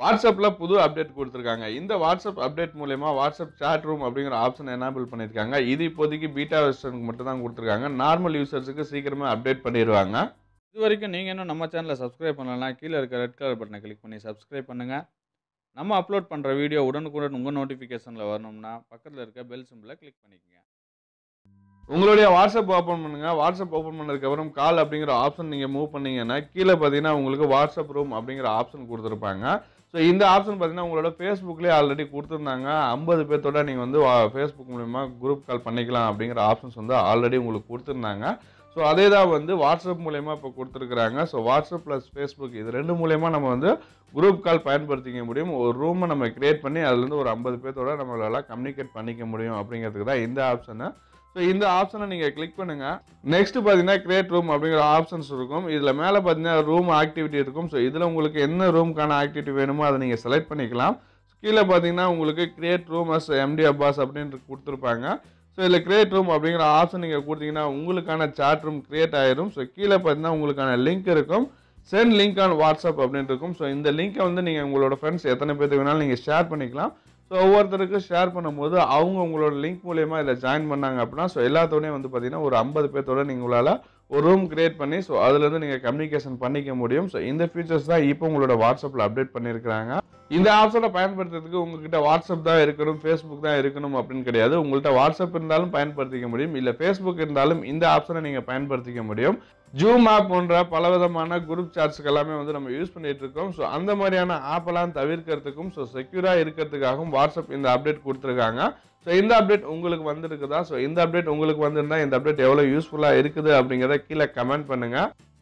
வாட்ஸ்அப்பில் புது அப்டேட் கொடுத்துருக்காங்க இந்த வாட்ஸ்அப் அப்டேட் மூலயமா வாட்ஸ்அப் chat ரூம் அப்படிங்கிற ஆப்ஷன் எனேபிள் பண்ணியிருக்காங்க இது இப்போதைக்கு பீட்டா வெர்ஷனுக்கு மட்டும் தான் கொடுத்துருக்காங்க நார்மல் யூசர்ஸுக்கு சீக்கிரமே அப்டேட் பண்ணிடுவாங்க இது வரைக்கும் நீங்கள் இன்னும் நம்ம சேனலை சப்ஸ்கிரைப் பண்ணலாம் கீழே இருக்க ரெட் கலர் பட்டனை கிளிக் பண்ணி சப்ஸ்கிரைப் பண்ணுங்கள் நம்ம அப்லோட் பண்ணுற வீடியோ உடனுக்குடன் உங்கள் நோட்டிஃபிகேஷனில் வரணும்னா பக்கத்தில் இருக்க பெல் சிம்பிளை கிளிக் பண்ணிக்கங்க உங்களுடைய வாட்ஸ்அப் ஓப்பன் பண்ணுங்க வாட்ஸ்அப் ஓப்பன் பண்ணதுக்கப்புறம் கால் அப்படிங்கிற ஆப்ஷன் நீங்கள் மூவ் பண்ணீங்கன்னா கீழே பார்த்தீங்கன்னா உங்களுக்கு வாட்ஸ்அப் ரூம் அப்படிங்கிற ஆப்ஷன் கொடுத்துருப்பாங்க ஸோ இந்த ஆப்ஷன் பார்த்தீங்கன்னா உங்களோட ஃபேஸ்புக்லேயே ஆல்ரெடி கொடுத்துருந்தாங்க ஐம்பது பேர்த்தோட நீங்கள் வந்து ஃபேஸ்புக் மூலிமா குரூப் கால் பண்ணிக்கலாம் அப்படிங்கிற ஆப்ஷன்ஸ் வந்து ஆல்ரெடி உங்களுக்கு கொடுத்துருந்தாங்க ஸோ அதே தான் வந்து வாட்ஸ்அப் மூலயமா இப்போ கொடுத்துருக்குறாங்க ஸோ வாட்ஸ்அப் ப்ளஸ் ஃபேஸ்புக் இது ரெண்டு மூலயமா நம்ம வந்து குரூப் கால் பயன்படுத்திக்க முடியும் ஒரு ரூமை நம்ம கிரியேட் பண்ணி அதுலேருந்து ஒரு ஐம்பது பேர்த்தோட நம்மளால கம்யூனிகேட் பண்ணிக்க முடியும் அப்படிங்கிறதுக்கு தான் இந்த ஆப்ஷனு ஸோ இந்த ஆப்ஷனை நீங்கள் கிளிக் பண்ணுங்க நெக்ஸ்ட் பார்த்தீங்கன்னா கிரியேட் ரூம் அப்படிங்கிற ஆப்ஷன்ஸ் இருக்கும் இதில் மேலே பார்த்தீங்கன்னா ரூம் ஆக்டிவிட்டி இருக்கும் ஸோ இதில் உங்களுக்கு என்ன ரூமுக்கான ஆக்டிவிட்டி வேணுமோ அதை நீங்கள் செலக்ட் பண்ணிக்கலாம் கீழே பார்த்தீங்கன்னா உங்களுக்கு create room as MD Abbas அப்படின்னு கொடுத்துருப்பாங்க ஸோ இதில் கிரியேட் ரூம் அப்படிங்கிற ஆப்ஷன் நீங்கள் கொடுத்தீங்கன்னா உங்களுக்கான சாட் ரூம் கிரியேட் ஆயிரும் ஸோ கீழே பார்த்தீங்கன்னா உங்களுக்கான லிங்க் இருக்கும் சென்ட் லிங்க் ஆன் வாட்ஸ்அப் அப்படின்னு இருக்கும் ஸோ இந்த லிங்கை வந்து நீங்கள் உங்களோட ஃப்ரெண்ட்ஸ் எத்தனை பேருக்கு வேணாலும் நீங்கள் ஷேர் பண்ணிக்கலாம் ஸோ ஒவ்வொருத்தருக்கு ஷேர் பண்ணும்போது அவங்க உங்களோட லிங்க் மூலயமா இதில் ஜாயின் பண்ணாங்க அப்படின்னா ஸோ எல்லாத்தோடய வந்து பார்த்தீங்கன்னா ஒரு ஐம்பது பேர்த்தோட நீங்கள் உங்களால் ஒரு ரூம் கிரியேட் பண்ணி ஸோ அதுலேருந்து நீங்கள் கம்யூனிகேஷன் பண்ணிக்க முடியும் ஸோ இந்த ஃபீச்சர்ஸ் தான் இப்போ உங்களோட வாட்ஸ்அப்பில் அப்டேட் பண்ணியிருக்கிறாங்க இந்த ஆப்ஷனை பயன்படுத்துறதுக்கு உங்ககிட்ட வாட்ஸ்அப் தான் இருக்கணும் ஃபேஸ்புக் தான் இருக்கணும் அப்படின்னு கிடையாது உங்கள்கிட்ட வாட்ஸ்அப் இருந்தாலும் பயன்படுத்திக்க முடியும் இல்லை ஃபேஸ்புக் இருந்தாலும் இந்த ஆப்ஷனை நீங்கள் பயன்படுத்திக்க முடியும் ஜூம் ஆப் போன்ற பலவிதமான குரூப் சாட்ஸ்க்கு எல்லாமே வந்து நம்ம யூஸ் பண்ணிட்டு இருக்கோம் ஸோ அந்த மாதிரியான ஆப்பெல்லாம் தவிர்க்கிறதுக்கும் ஸோ செக்யூராக இருக்கிறதுக்காகவும் வாட்ஸ்அப் இந்த அப்டேட் கொடுத்துருக்காங்க ஸோ இந்த அப்டேட் உங்களுக்கு வந்திருக்குதா ஸோ இந்த அப்டேட் உங்களுக்கு வந்திருந்தா இந்த அப்டேட் எவ்வளோ யூஸ்ஃபுல்லாக இருக்குது அப்படிங்கிறத கீழே கமெண்ட் பண்ணுங்கள்